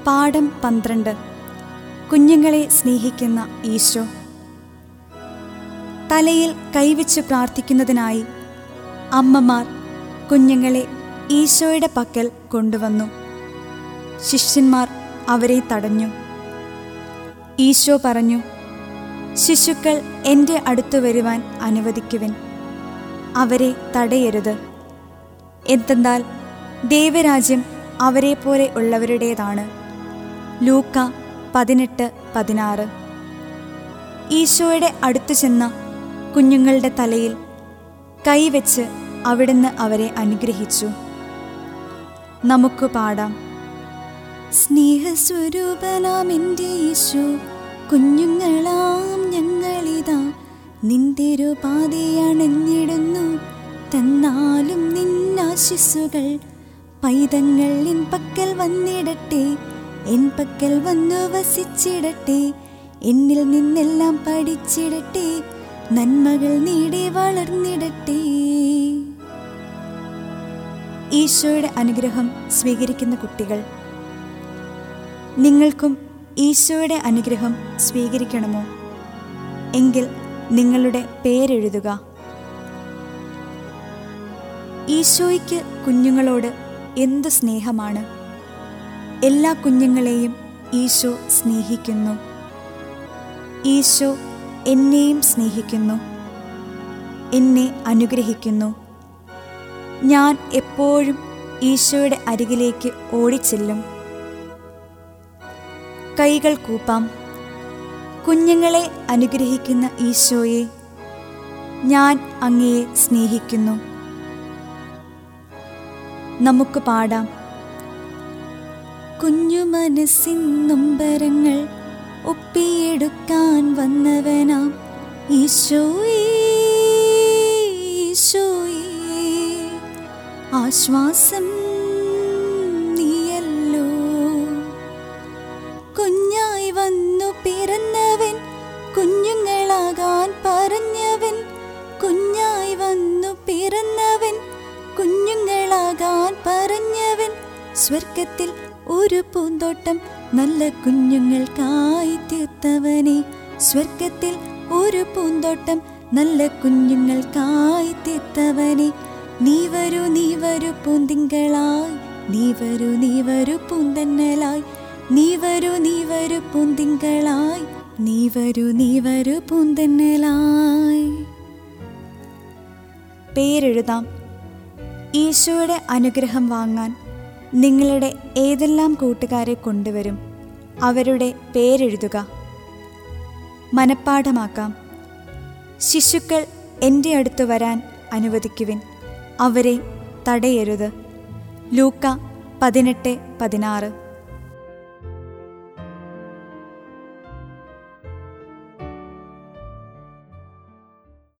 പാഠം പന്ത്രണ്ട് കുഞ്ഞുങ്ങളെ സ്നേഹിക്കുന്ന ഈശോ തലയിൽ കൈവച്ച് പ്രാർത്ഥിക്കുന്നതിനായി അമ്മമാർ കുഞ്ഞുങ്ങളെ ഈശോയുടെ പക്കൽ കൊണ്ടുവന്നു ശിഷ്യന്മാർ അവരെ തടഞ്ഞു ഈശോ പറഞ്ഞു ശിശുക്കൾ എൻ്റെ അടുത്തു വരുവാൻ അനുവദിക്കുവിൻ അവരെ തടയരുത് എന്തെന്നാൽ ദൈവരാജ്യം അവരെ പോലെ ഉള്ളവരുടേതാണ് ലൂക്ക പതിനെട്ട് പതിനാറ് ഈശോയുടെ അടുത്തു ചെന്ന കുഞ്ഞുങ്ങളുടെ തലയിൽ കൈവച്ച് അവിടുന്ന് അവരെ അനുഗ്രഹിച്ചു നമുക്ക് പാടാം സ്നേഹസ്വരൂപനാം എൻ്റെ യേശു കുഞ്ഞുങ്ങളാം ഞങ്ങളിതാ നിന്തിരു പാതയണഞ്ഞിടുന്നു തന്നാലും നിന്നാശിസ്സുകൾ പൈതങ്ങൾ എൻ പക്കൽ വന്നിടട്ടെ എൻ പക്കൽ വന്നു വസിച്ചിടട്ടെ എന്നിൽ നിന്നെല്ലാം പഠിച്ചിടട്ടെ നന്മകൾ നേടി വളർന്നിടട്ടെ ഈശോയുടെ അനുഗ്രഹം സ്വീകരിക്കുന്ന കുട്ടികൾ നിങ്ങൾക്കും ഈശോയുടെ അനുഗ്രഹം സ്വീകരിക്കണമോ എങ്കിൽ നിങ്ങളുടെ പേരെഴുതുക ഈശോയ്ക്ക് കുഞ്ഞുങ്ങളോട് എന്ത് സ്നേഹമാണ് എല്ലാ കുഞ്ഞുങ്ങളെയും ഈശോ സ്നേഹിക്കുന്നു ഈശോ എന്നെയും സ്നേഹിക്കുന്നു എന്നെ അനുഗ്രഹിക്കുന്നു ഞാൻ എപ്പോഴും ഈശോയുടെ അരികിലേക്ക് ഓടിച്ചെല്ലും കൈകൾ കൂപ്പാം കുഞ്ഞുങ്ങളെ അനുഗ്രഹിക്കുന്ന ഈശോയെ ഞാൻ അങ്ങയെ സ്നേഹിക്കുന്നു നമുക്ക് പാടാം കുഞ്ഞു മനസ്സിൻ നൊമ്പരങ്ങൾ ഒപ്പിയെടുക്കാൻ വന്നവനാം ഈശോയേ ഈശോയേ ആശ്വാസം നീയല്ലോ കുഞ്ഞായി വന്നു പിറന്നവൻ കുഞ്ഞുങ്ങളാകാൻ പറഞ്ഞവൻ കുഞ്ഞായി വന്നു പിറന്നവൻ കുഞ്ഞുങ്ങളാകാൻ പറഞ്ഞവൻ സ്വർഗത്തിൽ ഒരു പൂന്തോട്ടം നല്ല കുഞ്ഞുങ്ങൾക്കായി തീർത്തവനെ സ്വർഗത്തിൽ ഒരു പൂന്തോട്ടം നല്ല കുഞ്ഞുങ്ങൾക്കായി തീർത്തവനെ നീ വരൂ നീ വരൂ പൂന്തിങ്കളായി നീ വരൂ നീ വരൂ പൂന്തന്നലായി നീ വരൂ നീ വരൂ പൂന്തിങ്കളായി നീ വരൂ നീ വരൂ പൂന്തന്നലായി പേരെഴുതാം ഈശോയുടെ അനുഗ്രഹം വാങ്ങാൻ നിങ്ങളുടെ ഏതെല്ലാം കൂട്ടുകാരെ കൊണ്ടുവരും അവരുടെ പേരെഴുതുക മനപ്പാഠമാക്കാം ശിശുക്കൾ എൻ്റെ അടുത്ത് വരാൻ അനുവദിക്കുവിൻ അവരെ തടയരുത് ലൂക്ക പതിനെട്ട് പതിനാറ്